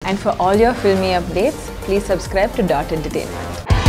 And for all your filmy updates, please subscribe to Dot Entertainment.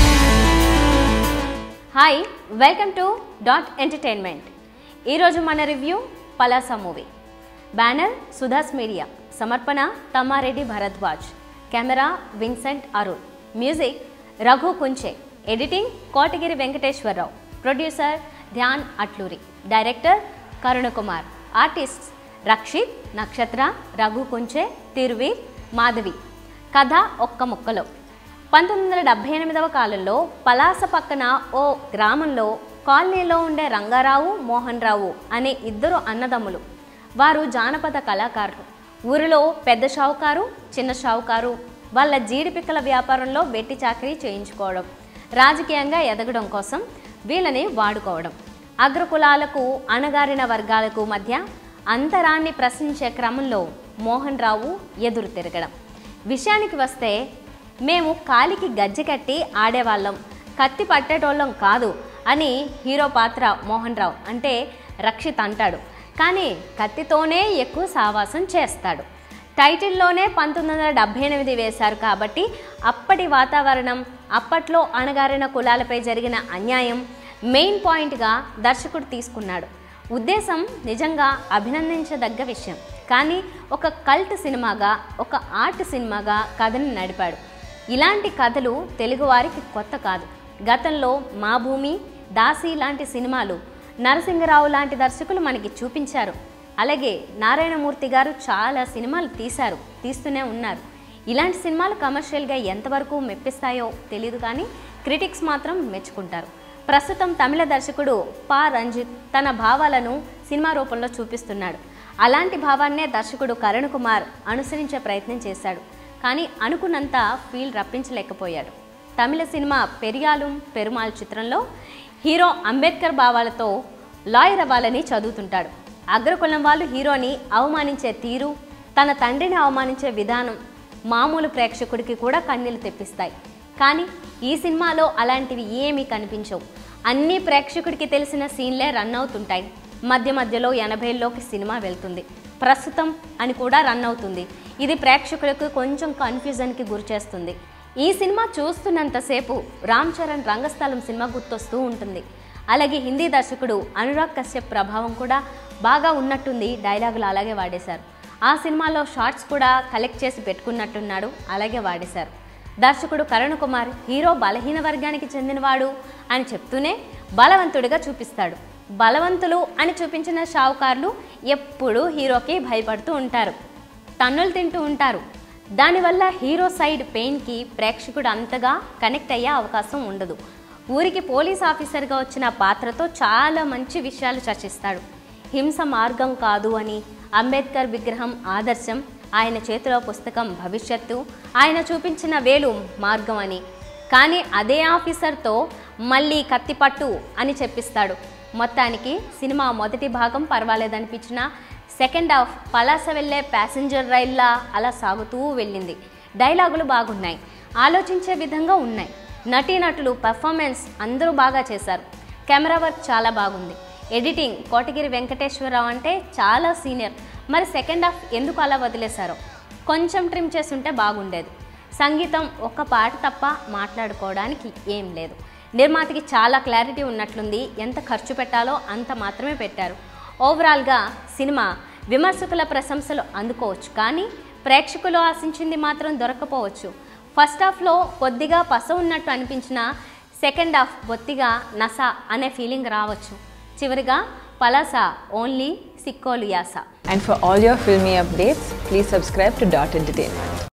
Hi welcome to dot entertainment ఈరోజు మన review Palasa movie banner Sudha's media సమర్పణ Tammareddy Bharadwaj camera Vincent Arun music Raghu Kunche editing Kotagiri Venkateswararao producer Dhyan Atluri director Karunakumar artist Rakshit నక్షత్ర రఘు కుంచే తిరువీర్ మాధవి కథ ఒక్క ముక్కలో పంతొమ్మిది వందల డెబ్భై ఎనిమిదవ కాలంలో పలాస పక్కన ఓ గ్రామంలో కాలనీలో ఉండే రంగారావు మోహన్ రావు అనే ఇద్దరు అన్నదమ్ములు వారు జానపద కళాకారులు ఊరిలో పెద్ద షావుకారు చిన్న షావుకారు వాళ్ళ జీడిపిక్కల వ్యాపారంలో వెట్టి చాకరీ చేయించుకోవడం రాజకీయంగా ఎదగడం కోసం వీళ్ళని వాడుకోవడం అగ్రకులాలకు అణగారిన వర్గాలకు మధ్య అంతరాన్ని ప్రశ్నించే క్రమంలో మోహన్ రావు ఎదురు తిరగడం విషయానికి వస్తే మేము కాలికి గజ్జె కట్టి ఆడేవాళ్ళం కత్తి పట్టేటోళ్ళం కాదు అని హీరో పాత్ర మోహన్ రావు అంటే రక్షిత్ అంటాడు కానీ కత్తితోనే ఎక్కువ సావాసం చేస్తాడు టైటిల్లోనే పంతొమ్మిది వందల డెబ్భై ఎనిమిది వేశారు కాబట్టి అప్పటి వాతావరణం అప్పట్లో అణగారిన కులాలపై జరిగిన అన్యాయం మెయిన్ పాయింట్గా దర్శకుడు తీసుకున్నాడు ఉద్దేశం నిజంగా అభినందించదగ్గ విషయం కానీ ఒక కల్ట్ సినిమాగా ఒక ఆర్ట్ సినిమాగా కథని నడిపాడు ఇలాంటి కథలు తెలుగువారికి కొత్త కాదు గతంలో మా భూమి దాసి లాంటి సినిమాలు నరసింహరావు లాంటి దర్శకులు మనకి చూపించారు అలాగే నారాయణమూర్తి గారు చాలా సినిమాలు తీశారు తీస్తూనే ఉన్నారు ఇలాంటి సినిమాలు కమర్షియల్గా ఎంతవరకు మెప్పిస్తాయో తెలియదు కానీ క్రిటిక్స్ మాత్రం మెచ్చుకుంటారు ప్రస్తుతం తమిళ దర్శకుడు పా రంజిత్ తన భావాలను సినిమా రూపంలో చూపిస్తున్నాడు అలాంటి భావాన్నే దర్శకుడు కరణ్ కుమార్ అనుసరించే ప్రయత్నం చేశాడు కానీ అనుకున్నంత ఫీల్ రప్పించలేకపోయాడు తమిళ సినిమా పెరియాలుం పెరుమాల్ చిత్రంలో హీరో అంబేద్కర్ భావాలతో లాయర్ అవ్వాలని చదువుతుంటాడు అగ్రకులం వాళ్ళు హీరోని అవమానించే తీరు తన తండ్రిని అవమానించే విధానం మామూలు ప్రేక్షకుడికి కూడా కన్నీళ్లు తెప్పిస్తాయి కానీ ఈ సినిమాలో అలాంటివి ఏమీ కనిపించవు అన్ని ప్రేక్షకుడికి తెలిసిన సీన్లే రన్ అవుతుంటాయి మధ్య మధ్యలో ఎనభైల్లోకి సినిమా వెళ్తుంది ప్రస్తుతం అని కూడా రన్ అవుతుంది ఇది ప్రేక్షకులకు కొంచెం కన్ఫ్యూజన్కి గురిచేస్తుంది ఈ సినిమా చూస్తున్నంతసేపు రామ్ చరణ్ రంగస్థలం సినిమా గుర్తొస్తూ ఉంటుంది అలాగే హిందీ దర్శకుడు అనురాగ్ కశ్యప్ ప్రభావం కూడా బాగా ఉన్నట్టుంది డైలాగులు అలాగే వాడేశారు ఆ సినిమాలో షార్ట్స్ కూడా కలెక్ట్ చేసి పెట్టుకున్నట్టున్నాడు అలాగే వాడేశారు దర్శకుడు కరణ్ కుమార్ హీరో బలహీన వర్గానికి చెందినవాడు అని చెప్తూనే బలవంతుడిగా చూపిస్తాడు బలవంతులు అని చూపించిన షావుకారులు ఎప్పుడూ హీరోకి భయపడుతూ ఉంటారు తన్నులు తింటూ ఉంటారు దానివల్ల హీరో సైడ్ పెయిన్కి ప్రేక్షకుడు అంతగా కనెక్ట్ అయ్యే అవకాశం ఉండదు ఊరికి పోలీస్ ఆఫీసర్గా వచ్చిన పాత్రతో చాలా మంచి విషయాలు చర్చిస్తాడు హింస మార్గం కాదు అని అంబేద్కర్ విగ్రహం ఆదర్శం ఆయన చేతిలో పుస్తకం భవిష్యత్తు ఆయన చూపించిన వేలు మార్గం అని కానీ అదే ఆఫీసర్తో మళ్ళీ కత్తిపట్టు అని చెప్పిస్తాడు మొత్తానికి సినిమా మొదటి భాగం పర్వాలేదనిపించిన సెకండ్ హాఫ్ పలాస వెళ్ళే ప్యాసింజర్ రైల్లా అలా సాగుతూ వెళ్ళింది డైలాగులు బాగున్నాయి ఆలోచించే విధంగా ఉన్నాయి నటీనటులు పెర్ఫార్మెన్స్ అందరూ బాగా చేశారు కెమెరా వర్క్ చాలా బాగుంది ఎడిటింగ్ కోటగిరి వెంకటేశ్వరరావు అంటే చాలా సీనియర్ మరి సెకండ్ హాఫ్ ఎందుకు అలా వదిలేశారో కొంచెం ట్రిమ్ చేసుంటే బాగుండేది సంగీతం ఒక్క పాట తప్ప మాట్లాడుకోవడానికి ఏం లేదు నిర్మాతకి చాలా క్లారిటీ ఉన్నట్లుంది ఎంత ఖర్చు పెట్టాలో అంత మాత్రమే పెట్టారు ఓవరాల్గా సినిమా విమర్శకుల ప్రశంసలు అందుకోవచ్చు కానీ ప్రేక్షకులు ఆశించింది మాత్రం దొరకపోవచ్చు ఫస్ట్ హాఫ్లో కొద్దిగా పస ఉన్నట్టు అనిపించిన సెకండ్ హాఫ్ బొత్తిగా నస అనే ఫీలింగ్ రావచ్చు చివరిగా పలాస ఓన్లీ సిక్కోలు యాస And for all your filmy updates, please subscribe to Dot Entertainment.